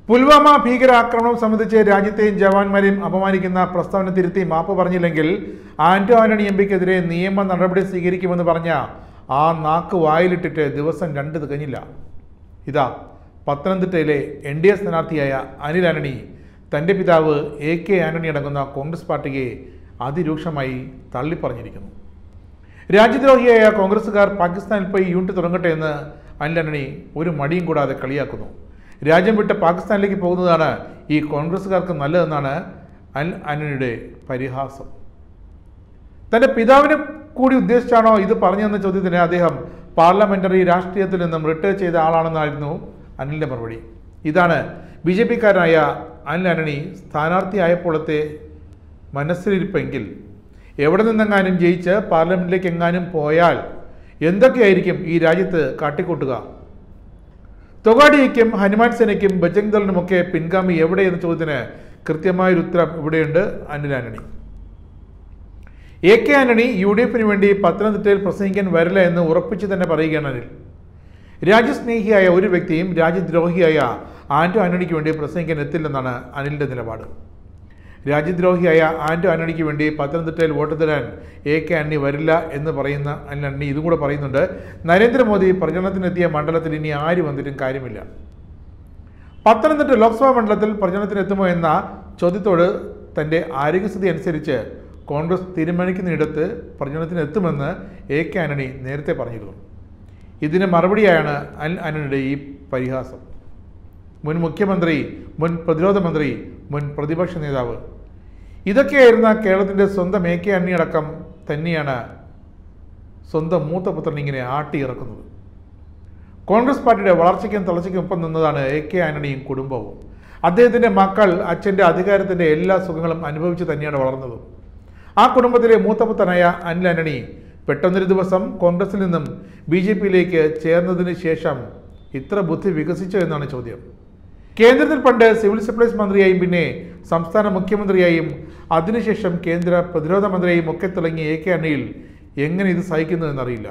പുൽവാമ ഭീകരാക്രമണം സംബന്ധിച്ച് രാജ്യത്തെയും ജവാന്മാരെയും അപമാനിക്കുന്ന പ്രസ്താവന തിരുത്തി മാപ്പ് പറഞ്ഞില്ലെങ്കിൽ ആന്റോ ആന്റണി എം പിക്കെതിരെ നിയമ നടപടി സ്വീകരിക്കുമെന്ന് പറഞ്ഞ ആ നാക്ക് വായിലിട്ടിട്ട് ദിവസം രണ്ട് തികഞ്ഞില്ല ഇതാ പത്തനംതിട്ടയിലെ എൻ ഡി എ സ്ഥാനാർത്ഥിയായ അനിൽ ആന്റണി തൻ്റെ പിതാവ് എ കെ ആന്റണി അടങ്ങുന്ന കോൺഗ്രസ് പാർട്ടിയെ അതിരൂക്ഷമായി തള്ളിപ്പറഞ്ഞിരിക്കുന്നു രാജ്യദ്രോഹിയായ കോൺഗ്രസ്സുകാർ പാകിസ്ഥാനിൽ പോയി യൂണിറ്റ് തുടങ്ങട്ടെ എന്ന് അനിൽ ആന്റണി ഒരു മടിയും കൂടാതെ കളിയാക്കുന്നു രാജ്യം വിട്ട് പാകിസ്ഥാനിലേക്ക് പോകുന്നതാണ് ഈ കോൺഗ്രസ്സുകാർക്ക് നല്ലതെന്നാണ് അനിൽ ആന്റണിയുടെ പരിഹാസം തന്റെ പിതാവിനെ കൂടി ഉദ്ദേശിച്ചാണോ ഇത് പറഞ്ഞതെന്ന ചോദ്യത്തിന് അദ്ദേഹം പാർലമെന്ററി രാഷ്ട്രീയത്തിൽ നിന്നും റിട്ടയർ ചെയ്ത ആളാണെന്നായിരുന്നു അനിലിന്റെ മറുപടി ഇതാണ് ബി ജെ പിക്കാരനായ അനിൽ ആന്റണി സ്ഥാനാർത്ഥിയായപ്പോഴത്തെ മനസ്സിലിരിപ്പെങ്കിൽ എവിടെ നിന്നെങ്ങാനും ജയിച്ച് പാർലമെന്റിലേക്ക് എങ്ങാനും പോയാൽ എന്തൊക്കെയായിരിക്കും ഈ രാജ്യത്ത് കാട്ടിക്കൂട്ടുക തൊഗാഡിയയ്ക്കും ഹനുമാൻ സേനയ്ക്കും ബജംഗ് ദളിനുമൊക്കെ പിൻഗാമി എവിടെ എന്ന ചോദ്യത്തിന് കൃത്യമായൊരു ഉത്തരം ഇവിടെയുണ്ട് Anil Antony A K Antony U D എഫിന് വേണ്ടി പത്തനംതിട്ടയിൽ പ്രസംഗിക്കാൻ വരില്ല എന്ന് ഉറപ്പിച്ചു തന്നെ പറയുകയാണ് അനിൽ രാജ്യസ്നേഹിയായ ഒരു വ്യക്തിയും രാജ്യദ്രോഹിയായ ആന്റോ ആന്റണിക്ക് വേണ്ടി പ്രസംഗിക്കാൻ എത്തില്ലെന്നാണ് അനിലിന്റെ നിലപാട് രാജ്യദ്രോഹിയായ ആന്റോ ആന്റണിക്ക് വേണ്ടി പത്തനംതിട്ടയിൽ വോട്ട് തരാൻ എ കെ ആന്റണി വരില്ല എന്ന് പറയുന്ന അനിൽ ആന്റണി ഇതും കൂടെ പറയുന്നുണ്ട് നരേന്ദ്രമോദി പ്രചരണത്തിനെത്തിയ മണ്ഡലത്തിൽ ഇനി ആര് വന്നിട്ടും കാര്യമില്ല പത്തനംതിട്ട ലോക്സഭാ മണ്ഡലത്തിൽ പ്രചരണത്തിനെത്തുമോ എന്ന ചോദ്യത്തോട് തന്റെ ആരോഗ്യസ്ഥിതി അനുസരിച്ച് കോൺഗ്രസ് തീരുമാനിക്കുന്നിടത്ത് പ്രചരണത്തിന് എത്തുമെന്ന് എ കെ ആന്റണി നേരത്തെ പറഞ്ഞിരുന്നു ഇതിന് മറുപടിയായാണ് അനിൽ ആന്റണിയുടെ ഈ പരിഹാസം മുൻ മുഖ്യമന്ത്രി മുൻ പ്രതിരോധ മന്ത്രി മുൻ പ്രതിപക്ഷ നേതാവ് ഇതൊക്കെയായിരുന്ന കേരളത്തിൻ്റെ സ്വന്തം എ കെ ആന്റണി അടക്കം തന്നെയാണ് സ്വന്തം മൂത്ത പുത്രൻ ഇങ്ങനെ ആട്ടിയിറക്കുന്നത് കോൺഗ്രസ് പാർട്ടിയുടെ വളർച്ചയ്ക്കും തളർച്ചയ്ക്കും ഒപ്പം നിന്നതാണ് എ കെ ആന്റണിയും കുടുംബവും അദ്ദേഹത്തിൻ്റെ മക്കൾ അച്ഛൻ്റെ അധികാരത്തിൻ്റെ എല്ലാ സുഖങ്ങളും അനുഭവിച്ച് തന്നെയാണ് വളർന്നത് ആ കുടുംബത്തിലെ മൂത്തപുത്രനായ അനിൽ ആന്റണി പെട്ടെന്നൊരു ദിവസം കോൺഗ്രസിൽ നിന്നും ബി ജെ പിയിലേക്ക് ചേർന്നതിന് ശേഷം ഇത്ര ബുദ്ധി വികസിച്ചോ എന്നാണ് ചോദ്യം കേന്ദ്രത്തിൽ പണ്ട് സിവിൽ സപ്ലൈസ് മന്ത്രിയായും പിന്നെ സംസ്ഥാന മുഖ്യമന്ത്രിയായും അതിനുശേഷം കേന്ദ്ര പ്രതിരോധ മന്ത്രിയായും ഒക്കെ തുടങ്ങിയ എ കെ ആന്റണിയിൽ എങ്ങനെ ഇത് സഹിക്കുന്നു എന്നറിയില്ല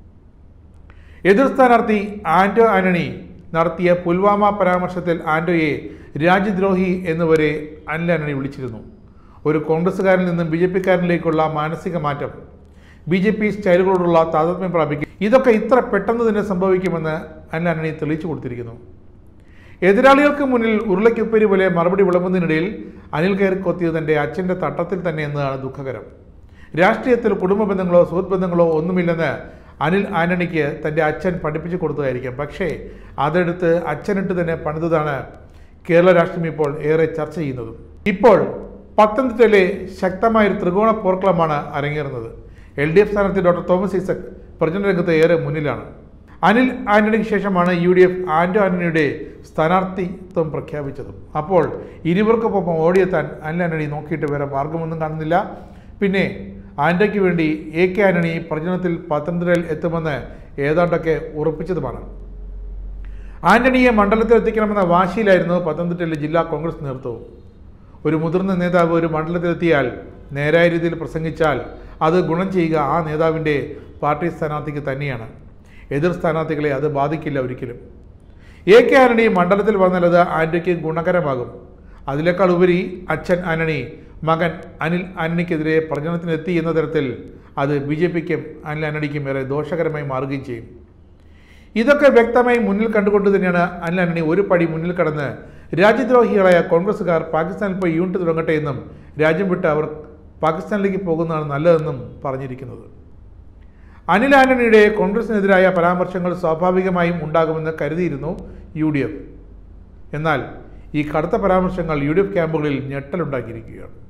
എതിർ സ്ഥാനാർത്ഥി ആന്റോ ആന്റണി നടത്തിയ പുൽവാമ പരാമർശത്തിൽ ആന്റോയെ രാജ്യദ്രോഹി എന്നുവരെ അനിൽ ആന്റണി വിളിച്ചിരുന്നു ഒരു കോൺഗ്രസ്സുകാരിൽ നിന്നും ബി ജെ പിക്കാരനിലേക്കുള്ള മാനസിക മാറ്റം ബി ജെ പി സ്റ്റൈലുകളോടുള്ള താതാത്മ്യം പ്രാപിക്കും ഇതൊക്കെ ഇത്ര പെട്ടെന്ന് തന്നെ സംഭവിക്കുമെന്ന് അനിൽ ആന്റണി തെളിയിച്ചു കൊടുത്തിരിക്കുന്നു എതിരാളികൾക്ക് മുന്നിൽ ഉരുളയ്ക്കുപ്പേരി പോലെ മറുപടി വിളമ്പുന്നതിനിടയിൽ അനിൽ കയറി കൊത്തിയത് തൻ്റെ അച്ഛൻ്റെ തട്ടത്തിൽ തന്നെ എന്നതാണ് ദുഃഖകരം രാഷ്ട്രീയത്തിൽ കുടുംബ ബന്ധങ്ങളോ സുഹൃത്ത് ബന്ധങ്ങളോ ഒന്നുമില്ലെന്ന് അനിൽ ആന്റണിക്ക് തൻ്റെ അച്ഛൻ പഠിപ്പിച്ചു കൊടുത്തതായിരിക്കാം പക്ഷേ അതെടുത്ത് അച്ഛനിട്ട് തന്നെ പണിതതാണ് കേരള രാഷ്ട്രീയം ഇപ്പോൾ ഏറെ ചർച്ച ചെയ്യുന്നതും ഇപ്പോൾ പത്തനംതിട്ടയിലെ ശക്തമായൊരു ത്രികോണ പോർക്കളമാണ് അരങ്ങേറുന്നത് എൽ ഡി എഫ് സ്ഥാനാർത്ഥി ഡോക്ടർ തോമസ് ഐസക് പ്രചരണ രംഗത്ത് ഏറെ മുന്നിലാണ് അനിൽ ആന്റണിക്ക് ശേഷമാണ് യു ഡി എഫ് ആന്റോ ആന്റണിയുടെ സ്ഥാനാർത്ഥിത്വം പ്രഖ്യാപിച്ചതും അപ്പോൾ ഇരുവർക്കൊപ്പം ഓടിയെത്താൻ അനിൽ ആന്റണി നോക്കിയിട്ട് വേറെ മാർഗമൊന്നും കാണുന്നില്ല പിന്നെ ആന്റോയ്ക്ക് വേണ്ടി എ കെ ആന്റണി പ്രചരണത്തിൽ പത്തനംതിട്ടയിൽ എത്തുമെന്ന് ഏതാണ്ടൊക്കെ ഉറപ്പിച്ചതുമാണ് ആന്റണിയെ മണ്ഡലത്തിൽ എത്തിക്കണമെന്ന വാശിയിലായിരുന്നു പത്തനംതിട്ടയിലെ ജില്ലാ കോൺഗ്രസ് നേതൃത്വവും ഒരു മുതിർന്ന നേതാവ് ഒരു മണ്ഡലത്തിലെത്തിയാൽ നേരായ രീതിയിൽ പ്രസംഗിച്ചാൽ അത് ഗുണം ചെയ്യുക ആ നേതാവിൻ്റെ പാർട്ടി സ്ഥാനാർത്ഥിക്ക് തന്നെയാണ് എതിർ സ്ഥാനാർത്ഥികളെ അത് ബാധിക്കില്ല ഒരിക്കലും എ കെ ആന്റണി മണ്ഡലത്തിൽ വന്നാൽ അത് ആന്റണിക്ക് ഗുണകരമാകും അതിനേക്കാൾ ഉപരി അച്ഛൻ ആന്റണി മകൻ അനിൽ ആന്റണിക്കെതിരെ പ്രചരണത്തിനെത്തി എന്ന തരത്തിൽ അത് ബി ജെ പിക്കും അനിൽ ആന്റണിക്കും ഏറെ ദോഷകരമായി മാറുകയും ചെയ്യും ഇതൊക്കെ വ്യക്തമായി മുന്നിൽ കണ്ടുകൊണ്ട് തന്നെയാണ് അനിൽ ആന്റണി ഒരു പടി മുന്നിൽ കടന്ന് രാജ്യദ്രോഹികളായ കോൺഗ്രസ്സുകാർ പാകിസ്ഥാനിൽ പോയി യൂണിറ്റ് തുടങ്ങട്ടെ എന്നും രാജ്യം വിട്ട് അവർ പാകിസ്ഥാനിലേക്ക് പോകുന്നതാണ് നല്ലതെന്നും പറഞ്ഞിരിക്കുന്നത് അനിൽ ആന്റണിയുടെ കോൺഗ്രസിനെതിരായ പരാമർശങ്ങൾ സ്വാഭാവികമായും ഉണ്ടാകുമെന്ന് കരുതിയിരുന്നു യു ഡി എഫ് എന്നാൽ ഈ കടുത്ത പരാമർശങ്ങൾ യു ഡി എഫ് ക്യാമ്പുകളിൽ ഞെട്ടലുണ്ടാക്കിയിരിക്കുകയാണ്